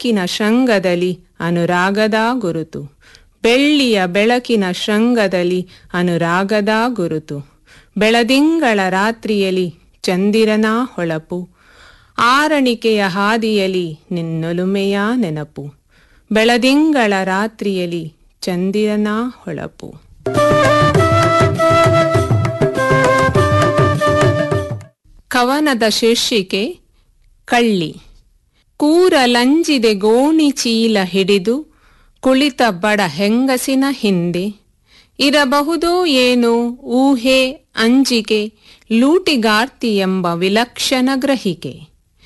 ಬೆಳಕಿನ ಶೃಂಗದಲ್ಲಿ ಅನುರಾಗದ ಗುರುತು ಬೆಳ್ಳಿಯ ಬೆಳಕಿನ ಶೃಂಗದಲ್ಲಿ ಅನುರಾಗದ ಗುರುತು ಬೆಳದಿಂಗಳ ರಾತ್ರಿಯಲ್ಲಿ ಚಂದಿರನ ಹೊಳಪು ಆರಣಿಕೆಯ ಹಾದಿಯಲಿ ನಿನ್ನೊಲುಮೆಯ ನೆನಪು ಬೆಳದಿಂಗಳ ರಾತ್ರಿಯಲಿ ಚಂದಿರನ ಹೊಳಪು ಕವನದ ಶೀರ್ಷಿಕೆ ಕಳ್ಳಿ ಕೂರಲಂಜಿದೆ ಗೋಣಿ ಚೀಲ ಹಿಡಿದು ಕುಳಿತ ಬಡ ಹೆಂಗಸಿನ ಹಿಂದೆ ಇರಬಹುದೋ ಏನೋ ಊಹೆ ಅಂಜಿಕೆ ಲೂಟಿಗಾರ್ತಿ ಎಂಬ ವಿಲಕ್ಷಣ ಗ್ರಹಿಕೆ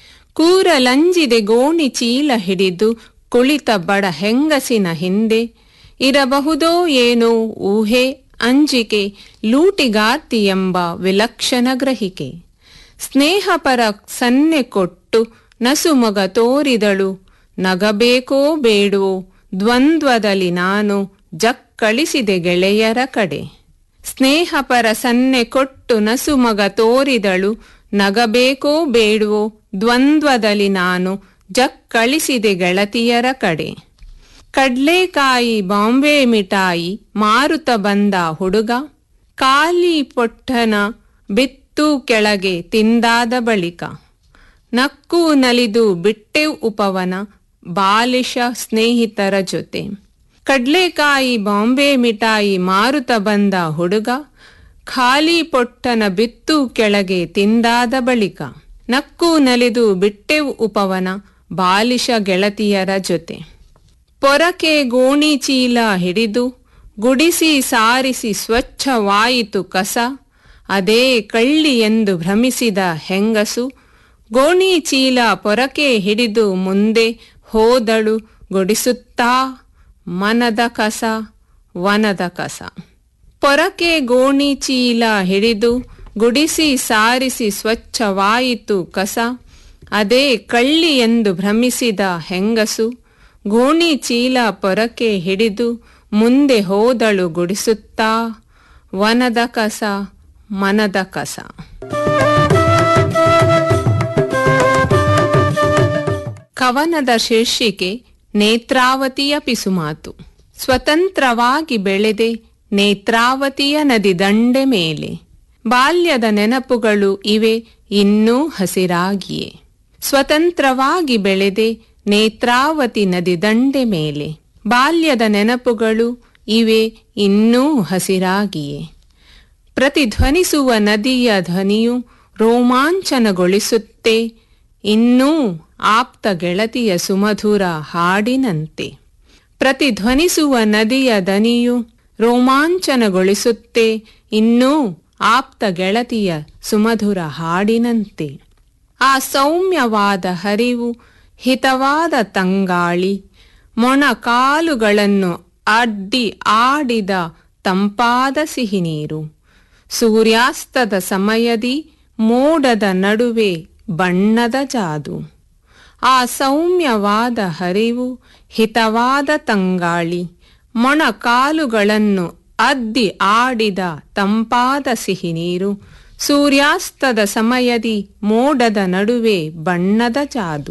ಕೂರಲಂಜಿದೆ ಗೋಣಿ ಚೀಲ ಹಿಡಿದು ಕುಳಿತ ಬಡ ಹೆಂಗಸಿನ ಹಿಂದೆ ಇರಬಹುದೋ ಏನೋ ಊಹೆ ಅಂಜಿಕೆ ಲೂಟಿಗಾರ್ತಿ ಎಂಬ ವಿಲಕ್ಷಣ ಗ್ರಹಿಕೆ ಸ್ನೇಹಪರ ಸನ್ನೆ ಕೊಟ್ಟು ನಸುಮೊಗ ತೋರಿದಳು ನಗಬೇಕೋ ಬೇಡವೋ ದ್ವಂದ್ವದಲ್ಲಿ ನಾನು ಜಕ್ಕಳಿಸಿದೆ ಗೆಳೆಯರ ಕಡೆ ಸ್ನೇಹಪರ ಸನ್ನೆ ಕೊಟ್ಟು ನಸುಮಗ ತೋರಿದಳು ನಗಬೇಕೋ ಬೇಡವೋ ದ್ವಂದ್ವದಲ್ಲಿ ನಾನು ಜಕ್ಕಳಿಸಿದೆ ಗೆಳತಿಯರ ಕಡೆ ಕಡ್ಲೆಕಾಯಿ ಬಾಂಬೆ ಮಿಠಾಯಿ ಮಾರುತ ಬಂದ ಹುಡುಗ ಖಾಲಿ ಪೊಟ್ಟನ ಬಿತ್ತು ಕೆಳಗೆ ತಿಂದಾದ ಬಳಿಕ ನಕ್ಕು ನಲಿದು ಬಿಟ್ಟೆವು ಉಪವನ ಬಾಲಿಶ ಸ್ನೇಹಿತರ ಜೊತೆ ಕಡ್ಲೆಕಾಯಿ ಬಾಂಬೆ ಮಿಠಾಯಿ ಮಾರುತ ಬಂದ ಹುಡುಗ ಖಾಲಿ ಪೊಟ್ಟನ ಬಿತ್ತು ಕೆಳಗೆ ತಿಂದಾದ ಬಳಿಕ ನಕ್ಕು ನಲಿದು ಬಿಟ್ಟೆವು ಉಪವನ ಬಾಲಿಶ ಗೆಳತಿಯರ ಜೊತೆ ಪೊರಕೆ ಗೋಣಿ ಚೀಲ ಹಿಡಿದು ಗುಡಿಸಿ ಸಾರಿಸಿ ಸ್ವಚ್ಛವಾಯಿತು ಕಸ ಅದೇ ಕಳ್ಳಿ ಎಂದು ಭ್ರಮಿಸಿದ ಹೆಂಗಸು ಗೋಣಿ ಚೀಲ ಪೊರಕೆ ಹಿಡಿದು ಮುಂದೆ ಹೋದಳು ಗುಡಿಸುತ್ತಾ ಮನದ ಕಸ ವನದ ಕಸ ಪೊರಕೆ ಗೋಣಿ ಚೀಲ ಹಿಡಿದು ಗುಡಿಸಿ ಸಾರಿಸಿ ಸ್ವಚ್ಛವಾಯಿತು ಕಸ ಅದೇ ಕಳ್ಳಿ ಎಂದು ಭ್ರಮಿಸಿದ ಹೆಂಗಸು ಗೋಣಿ ಚೀಲ ಪೊರಕೆ ಹಿಡಿದು ಮುಂದೆ ಹೋದಳು ಗುಡಿಸುತ್ತಾ ವನದ ಕಸ ಮನದ ಕಸ ಕವನದ ಶೀರ್ಷಿಕೆ ನೇತ್ರಾವತಿಯ ಪಿಸುಮಾತು ಸ್ವತಂತ್ರವಾಗಿ ಬೆಳೆದೆ ನೇತ್ರಾವತಿಯ ನದಿ ದಂಡೆ ಮೇಲೆ ಬಾಲ್ಯದ ನೆನಪುಗಳು ಇವೆ ಇನ್ನೂ ಹಸಿರಾಗಿಯೇ ಸ್ವತಂತ್ರವಾಗಿ ಬೆಳೆದೆ ನೇತ್ರಾವತಿ ನದಿ ದಂಡೆ ಮೇಲೆ ಬಾಲ್ಯದ ನೆನಪುಗಳು ಇವೆ ಇನ್ನೂ ಹಸಿರಾಗಿಯೇ ಪ್ರತಿಧ್ವನಿಸುವ ನದಿಯ ಧ್ವನಿಯು ರೋಮಾಂಚನಗೊಳಿಸುತ್ತೆ ಇನ್ನೂ ಆಪ್ತ ಗೆಳತಿಯ ಸುಮಧುರ ಹಾಡಿನಂತೆ ಪ್ರತಿಧ್ವನಿಸುವ ನದಿಯ ದನಿಯು ರೋಮಾಂಚನಗೊಳಿಸುತ್ತೆ ಇನ್ನೂ ಆಪ್ತ ಗೆಳತಿಯ ಸುಮಧುರ ಹಾಡಿನಂತೆ ಆ ಸೌಮ್ಯವಾದ ಹರಿವು ಹಿತವಾದ ತಂಗಾಳಿ ಮೊಣ ಕಾಲುಗಳನ್ನು ಅಡ್ಡಿ ಆಡಿದ ತಂಪಾದ ಸಿಹಿನೀರು ಸೂರ್ಯಾಸ್ತದ ಸಮಯದಿ ಮೋಡದ ನಡುವೆ ಬಣ್ಣದ ಜಾದು ಆ ಸೌಮ್ಯವಾದ ಹರಿವು ಹಿತವಾದ ತಂಗಾಳಿ ಮೊಣ ಕಾಲುಗಳನ್ನು ಅದ್ದಿ ಆಡಿದ ತಂಪಾದ ಸಿಹಿನೀರು ಸೂರ್ಯಾಸ್ತದ ಸಮಯದಿ ಮೋಡದ ನಡುವೆ ಬಣ್ಣದ ಜಾದು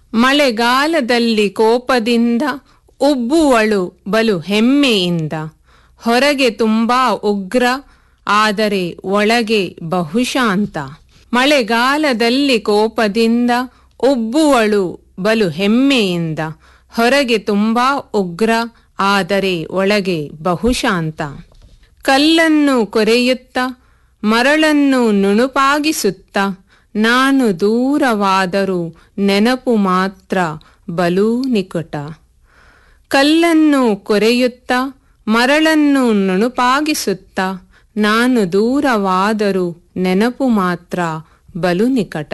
ಮಳೆಗಾಲದಲ್ಲಿ ಕೋಪದಿಂದ ಉಬ್ಬುವಳು ಬಲು ಹೆಮ್ಮೆಯಿಂದ ಹೊರಗೆ ತುಂಬಾ ಉಗ್ರ ಆದರೆ ಒಳಗೆ ಬಹುಶಾಂತ ಮಳೆಗಾಲದಲ್ಲಿ ಕೋಪದಿಂದ ಉಬ್ಬುವಳು ಬಲು ಹೆಮ್ಮೆಯಿಂದ ಹೊರಗೆ ತುಂಬಾ ಉಗ್ರ ಆದರೆ ಒಳಗೆ ಬಹುಶಾಂತ ಕಲ್ಲನ್ನು ಕೊರೆಯುತ್ತ ಮರಳನ್ನು ನುಣುಪಾಗಿಸುತ್ತ ನಾನು ದೂರವಾದರೂ ನೆನಪು ಮಾತ್ರ ಬಲೂ ನಿಕಟ ಕಲ್ಲನ್ನು ಕೊರೆಯುತ್ತ ಮರಳನ್ನು ನುಣುಪಾಗಿಸುತ್ತ ನಾನು ದೂರವಾದರೂ ನೆನಪು ಮಾತ್ರ ಬಲು ನಿಕಟ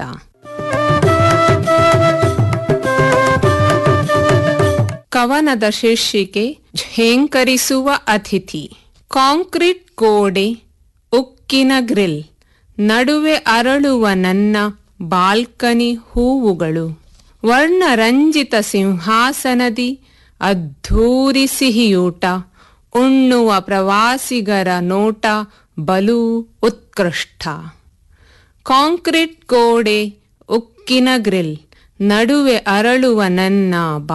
ಕವನದ ಶೀರ್ಷಿಕೆ ಝೇಂಕರಿಸುವ ಅತಿಥಿ ಕಾಂಕ್ರೀಟ್ ಗೋಡೆ ಉಕ್ಕಿನ ಗ್ರಿಲ್ ನಡುವೆ ಅರಳುವ ನನ್ನ ಬಾಲ್ಕನಿ ಹೂವುಗಳು ವರ್ಣರಂಜಿತ ಸಿಂಹಾಸನದಿ ಅದ್ಧೂರಿ ಸಿಹಿಯೂಟ ಉಣ್ಣುವ ಪ್ರವಾಸಿಗರ ನೋಟ ಬಲು ಉತ್ಕೃಷ್ಟ ಕಾಂಕ್ರೀಟ್ ಗೋಡೆ ಉಕ್ಕಿನ ಗ್ರಿಲ್ ನಡುವೆ ಅರಳುವ ನನ್ನ